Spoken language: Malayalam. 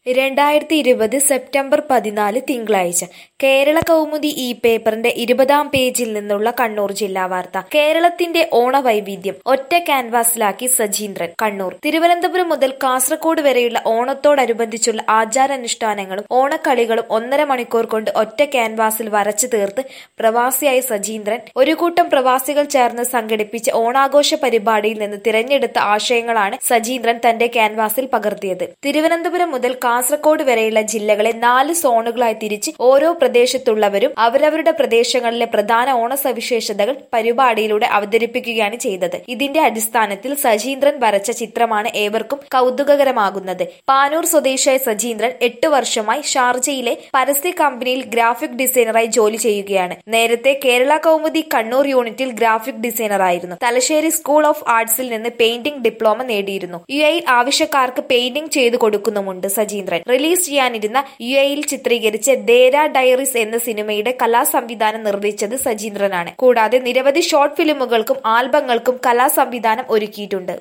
രണ്ടായിരത്തി ഇരുപത് സെപ്റ്റംബർ പതിനാല് തിങ്കളാഴ്ച കേരള കൗമുദി ഈ പേപ്പറിന്റെ ഇരുപതാം പേജിൽ നിന്നുള്ള കണ്ണൂർ ജില്ലാ വാർത്ത കേരളത്തിന്റെ ഓണവൈവിധ്യം ഒറ്റ ക്യാൻവാസിലാക്കി സജീന്ദ്രൻ കണ്ണൂർ തിരുവനന്തപുരം മുതൽ കാസർഗോഡ് വരെയുള്ള ഓണത്തോടനുബന്ധിച്ചുള്ള ആചാരാനുഷ്ഠാനങ്ങളും ഓണക്കളികളും ഒന്നര മണിക്കൂർ കൊണ്ട് ഒറ്റ ക്യാൻവാസിൽ വരച്ചു തീർത്ത് പ്രവാസിയായ സജീന്ദ്രൻ ഒരു കൂട്ടം പ്രവാസികൾ ചേർന്ന് സംഘടിപ്പിച്ച ഓണാഘോഷ പരിപാടിയിൽ നിന്ന് തിരഞ്ഞെടുത്ത ആശയങ്ങളാണ് സജീന്ദ്രൻ തന്റെ ക്യാൻവാസിൽ പകർത്തിയത് തിരുവനന്തപുരം മുതൽ കാസർഗോഡ് വരെയുള്ള ജില്ലകളെ നാല് സോണുകളായി തിരിച്ച് ഓരോ പ്രദേശത്തുള്ളവരും അവരവരുടെ പ്രദേശങ്ങളിലെ പ്രധാന ഓണ സവിശേഷതകൾ പരിപാടിയിലൂടെ അവതരിപ്പിക്കുകയാണ് ചെയ്തത് ഇതിന്റെ അടിസ്ഥാനത്തിൽ സജീന്ദ്രൻ വരച്ച ചിത്രമാണ് ഏവർക്കും കൗതുകകരമാകുന്നത് പാനൂർ സ്വദേശിയായ സജീന്ദ്രൻ എട്ട് വർഷമായി ഷാർജയിലെ പരസ്യ കമ്പനിയിൽ ഗ്രാഫിക് ഡിസൈനറായി ജോലി ചെയ്യുകയാണ് നേരത്തെ കേരള കൗമുദി കണ്ണൂർ യൂണിറ്റിൽ ഗ്രാഫിക് ഡിസൈനറായിരുന്നു തലശ്ശേരി സ്കൂൾ ഓഫ് ആർട്സിൽ നിന്ന് പെയിന്റിംഗ് ഡിപ്ലോമ നേടിയിരുന്നു യു എയിൽ ആവശ്യക്കാർക്ക് പെയിന്റിംഗ് ചെയ്തു കൊടുക്കുന്നുമുണ്ട് സജീന്ദ്രൻ റിലീസ് ചെയ്യാനിരുന്ന യു എയിൽ ചിത്രീകരിച്ച ദേര ഡയറീസ് എന്ന സിനിമയുടെ കലാസംവിധാനം നിർവഹിച്ചത് സജീന്ദ്രനാണ് കൂടാതെ നിരവധി ഷോർട്ട് ഫിലിമുകൾക്കും ആൽബങ്ങൾക്കും കലാസംവിധാനം ഒരുക്കിയിട്ടുണ്ട്